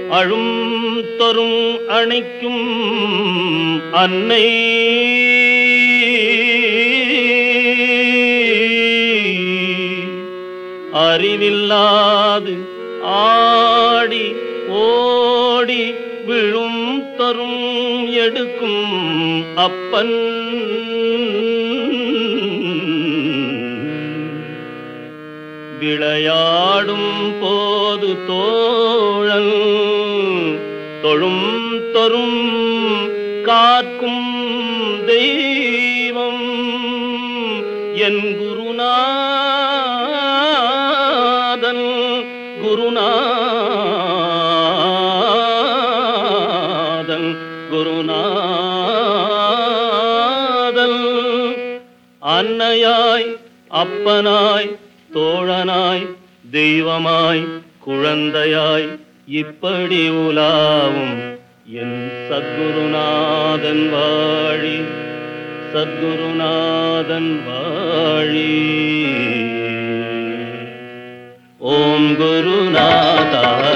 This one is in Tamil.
அழும் தரும் அணைக்கும் அன்னை அறிவில்லாது ஆடி ஓடி விழும் தரும் எடுக்கும் அப்பன் விளையாடும் போது தோழன் தொழும் தொறும் காக்கும் தெய்வம் என் குருநாதன் குருநாதன் குருநாதன் அன்னையாய் அப்பனாய் தோழனாய் தெய்வமாய் குழந்தையாய் இப்படி உலாவும் என் சத்குருநாதன் வாழி சத்குருநாதன் வாழி ஓம் குருநாதா